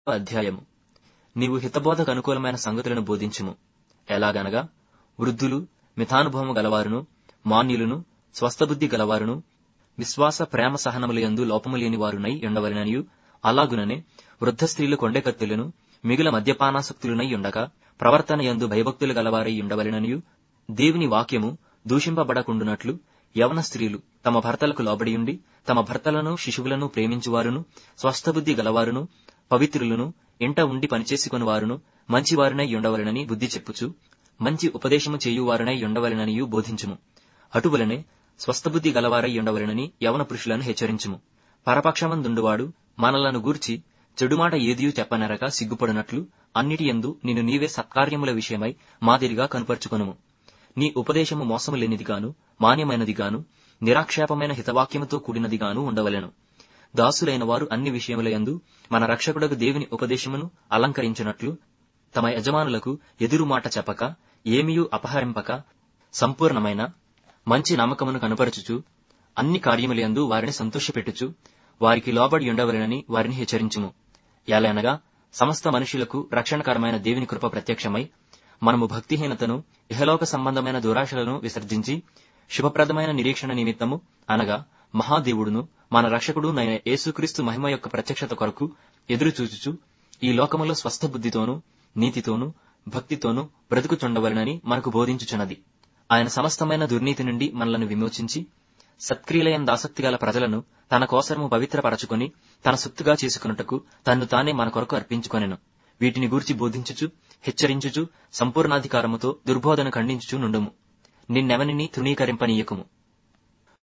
అధ్యాయము నీవు హితబోధకు అనుకూలమైన సంగతులను బోధించుము ఎలాగనగా వృద్ధులు మితానుభవము గలవారును మాన్యులను స్వస్థబుద్ధి గలవారును విశ్వాస ప్రేమ సహనములయందు లోపము లేని వారునై ఉండవలననియు అలాగుననే వృద్ధ స్త్రీలు కొండెకత్తులను మిగుల మద్యపానాసక్తులునై ఉండక ప్రవర్తన యందు భయభక్తులు గలవారై ఉండవలెననియు దేవుని వాక్యము దూషింపబడకుండునట్లు యవన స్త్రీలు తమ భర్తలకు లోబడియుండి తమ భర్తలను శిశువులను ప్రేమించువారును స్వస్థబుద్ధి గలవారును పవిత్రులను ఇంట ఉండి పనిచేసుకుని వారును మంచివారునై ఉండవలెనని బుద్ధి చెప్పుచు మంచి ఉపదేశము చేయువారునై ఉండవలెననియు బోధించుము అటువలనే స్వస్థబుద్ధి గలవారై ఉండవలెనని యవన పురుషులను హెచ్చరించుము పరపక్షమందుండువాడు మనలను గూర్చి చెడుమాట ఏదియూ చెప్పనరక సిగ్గుపడినట్లు అన్నిటి యందు నిన్ను నీవే సత్కార్యముల విషయమై మాదిరిగా కనుపరుచుకొనుము నీ ఉపదేశము మోసము లేనిదిగాను మాన్యమైనదిగాను నిరాక్షేపమైన హితవాక్యముతో కూడినదిగాను ఉండవలెను దాసులైన వారు అన్ని విషయములయందు మన రక్షకుడకు దేవుని ఉపదేశమును అలంకరించినట్లు తమ యజమానులకు ఎదురు మాట చెప్పక ఏమియూ అపహరింపక సంపూర్ణమైన మంచి నమ్మకమును కనపరచుచు అన్ని కార్యములందు వారిని సంతోషపెట్టుచు వారికి లోబడి ఉండవలెనని వారిని హెచ్చరించుము ఎలయనగా సమస్త మనుషులకు రక్షణకరమైన దేవుని కృప ప్రత్యక్షమై మనము భక్తిహీనతను ఇహలోక సంబంధమైన దురాశలను విసర్జించి శుభప్రదమైన నిరీక్షణ నిమిత్తము అనగా మహాదేవుడును మన రక్షకుడు నైన యేసుక్రీస్తు మహిమ యొక్క ప్రత్యక్షత కొరకు ఎదురు చూచుచు ఈ లోకములో స్వస్థ బుద్ధితోనూ నీతితోనూ భక్తితోనూ బ్రతుకుచుండవలనని మనకు బోధించుచున్నది ఆయన సమస్తమైన దుర్నీతి నుండి మనలను విమోచించి సత్క్రియలయంద ఆసక్తి గల ప్రజలను తన కోసరము పవిత్రపరచుకొని తన సొత్తుగా చేసుకున్నటకు తన్ను తానే మన కొరకు అర్పించుకొనెను వీటిని గూర్చి బోధించుచు హెచ్చరించుచు సంపూర్ణాధికారముతో దుర్బోధన ఖండించుచు నుండుము నిన్నెవనిని తృణీకరింపనీయకుము